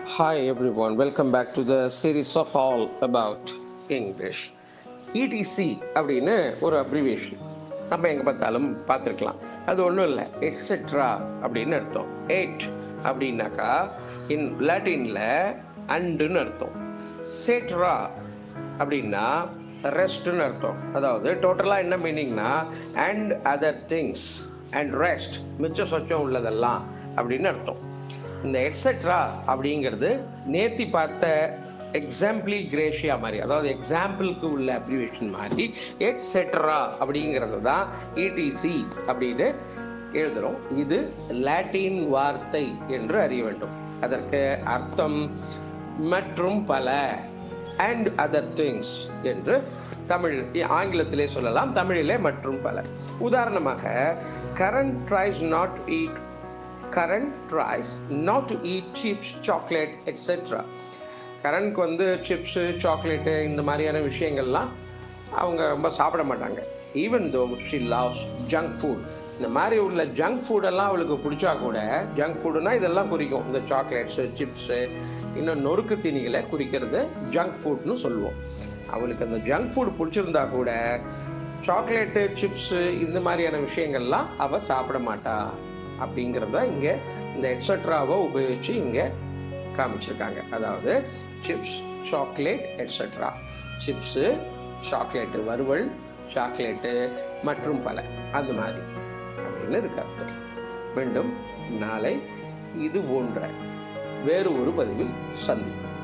Hi everyone, welcome back to the series of all about English. ETC அப்படின்னு ஒரு abbreviation நம்ம எங்கே பார்த்தாலும் பார்த்துருக்கலாம் அது ஒன்றும் இல்லை எட்ஸெட்ரா அப்படின்னு அர்த்தம் எயிட் அப்படின்னாக்கா இன் லாட்டினில் அண்டுன்னு அர்த்தம் செட்ரா அப்படின்னா ரெஸ்ட்னு அர்த்தம் அதாவது டோட்டலாக என்ன மீனிங்னா and other things and rest மிச்ச சொச்சம் உள்ளதெல்லாம் அப்படின்னு அர்த்தம் இந்த எட்ஸெட்ரா அப்படிங்கிறது நேத்தி பார்த்த எக்ஸாம்பிளி கிரேஷியா மாதிரி அதாவது எக்ஸாம்பிளுக்கு உள்ள அப்ரிவேஷன் மாதிரி எட்ஸெட்ரா அப்படிங்கிறது தான் இடிசி அப்படின்னு எழுதுகிறோம் இது லாட்டின் வார்த்தை என்று அறிய வேண்டும் அதற்கு அர்த்தம் மற்றும் பல அண்ட் அதர் திங்ஸ் என்று தமிழ் ஆங்கிலத்திலே சொல்லலாம் தமிழிலே மற்றும் பல உதாரணமாக current tries not eat current tries not to eat chips chocolate etcetera கரண்ட்க்கு வந்து சிப்ஸு சாக்லேட்டு இந்த மாதிரியான விஷயங்கள்லாம் அவங்க ரொம்ப சாப்பிட மாட்டாங்க even though she loves junk food இந்த மாதிரி உள்ள ஜங்க் ஃபுடெல்லாம் அவளுக்கு பிடிச்சா கூட ஜங்க் ஃபுட்டுனா இதெல்லாம் குறிக்கும் இந்த சாக்லேட்ஸு சிப்ஸு இன்னும் நொறுக்கு தீனிகளை குறிக்கிறது ஜங்க் ஃபுட்னு சொல்லுவோம் அவளுக்கு அந்த ஜங்க் ஃபுட் பிடிச்சிருந்தா கூட சாக்லேட்டு சிப்ஸு இந்த மாதிரியான விஷயங்கள்லாம் அவள் சாப்பிட மாட்டா அப்படிங்கிறத இங்கே இந்த எட்ஸட்ராவை உபயோகித்து இங்கே காமிச்சிருக்காங்க அதாவது chips chocolate etcetera chips chocolate வறுவல் சாக்லேட்டு மற்றும் பல அந்த மாதிரி அப்படின்னு இதுக்கு அர்த்தம் மீண்டும் நாளை இது போன்ற வேறு ஒரு பதிவில் சந்திப்போம்